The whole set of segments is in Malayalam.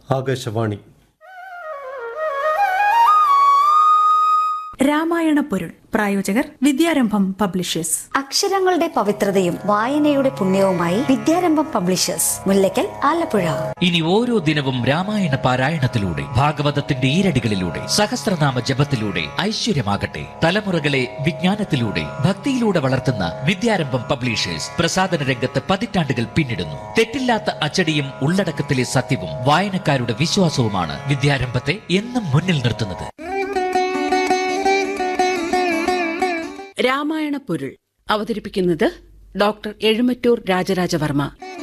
ആകാശവാണി രാമായണ പൊരുൾ പ്രായോജകർ വിദ്യാരംഭം പബ്ലിഷേഴ്സ് അക്ഷരങ്ങളുടെ പവിത്രതയും വായനയുടെ പുണ്യവുമായി വിദ്യാരംഭം പബ്ലിഷേഴ്സ് മുല്ലയ്ക്കൽ ആലപ്പുഴ ഇനി ഓരോ ദിനവും രാമായണ പാരായണത്തിലൂടെ ഭാഗവതത്തിന്റെ ഈരടികളിലൂടെ സഹസ്രനാമ ജപത്തിലൂടെ ഐശ്വര്യമാകട്ടെ തലമുറകളെ വിജ്ഞാനത്തിലൂടെ ഭക്തിയിലൂടെ വളർത്തുന്ന വിദ്യാരംഭം പബ്ലിഷേഴ്സ് പ്രസാദന രംഗത്ത് പതിറ്റാണ്ടുകൾ പിന്നിടുന്നു തെറ്റില്ലാത്ത അച്ചടിയും ഉള്ളടക്കത്തിലെ സത്യവും വായനക്കാരുടെ വിശ്വാസവുമാണ് വിദ്യാരംഭത്തെ എന്നും മുന്നിൽ നിർത്തുന്നത് രാമായണ പൊരുൾ അവതരിപ്പിക്കുന്നത് ഡോക്ടർ എഴുമറ്റൂർ രാജരാജവർമ്മ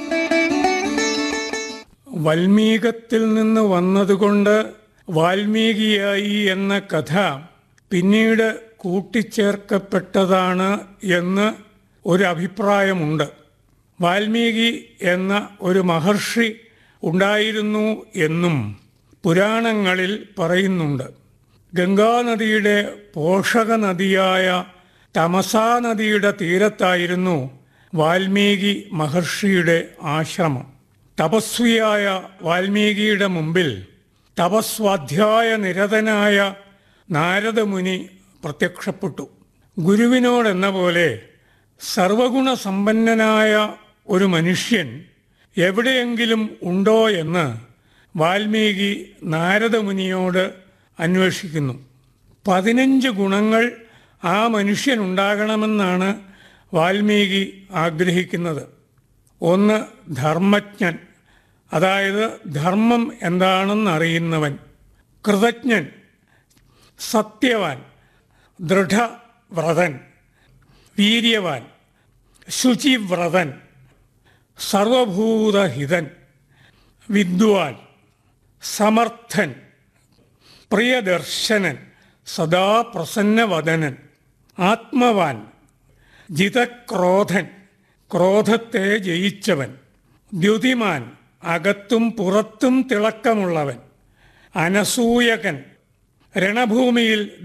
വൽമീകത്തിൽ നിന്ന് വന്നതുകൊണ്ട് വാൽമീകിയായി എന്ന കഥ പിന്നീട് കൂട്ടിച്ചേർക്കപ്പെട്ടതാണ് എന്ന് ഒരു അഭിപ്രായമുണ്ട് വാൽമീകി എന്ന ഒരു മഹർഷി ഉണ്ടായിരുന്നു എന്നും പുരാണങ്ങളിൽ പറയുന്നുണ്ട് ഗംഗാനദിയുടെ പോഷക നദിയായ തമസാ നദിയുടെ തീരത്തായിരുന്നു വാൽമീകി മഹർഷിയുടെ ആശ്രമം തപസ്വിയായ വാൽമീകിയുടെ മുമ്പിൽ തപസ്വാധ്യായ നിരതനായ നാരദമുനി പ്രത്യക്ഷപ്പെട്ടു ഗുരുവിനോടെന്ന പോലെ സർവഗുണ സമ്പന്നനായ ഒരു മനുഷ്യൻ എവിടെയെങ്കിലും ഉണ്ടോ എന്ന് വാൽമീകി നാരദമുനിയോട് അന്വേഷിക്കുന്നു പതിനഞ്ച് ഗുണങ്ങൾ ആ മനുഷ്യനുണ്ടാകണമെന്നാണ് വാൽമീകി ആഗ്രഹിക്കുന്നത് ഒന്ന് ധർമ്മജ്ഞൻ അതായത് ധർമ്മം എന്താണെന്നറിയുന്നവൻ കൃതജ്ഞൻ സത്യവാൻ ദൃഢവ്രതൻ വീര്യവാൻ ശുചിവ്രതൻ സർവഭൂതഹിതൻ വിദ്വാൻ സമർത്ഥൻ പ്രിയദർശനൻ സദാ പ്രസന്നവദനൻ ആത്മവാൻ ജിതക്രോധൻ ക്രോധത്തെ ജയിച്ചവൻ ദ്യുതിമാൻ അകത്തും പുറത്തും തിളക്കമുള്ളവൻ അനസൂയകൻ രണഭൂമിയിൽ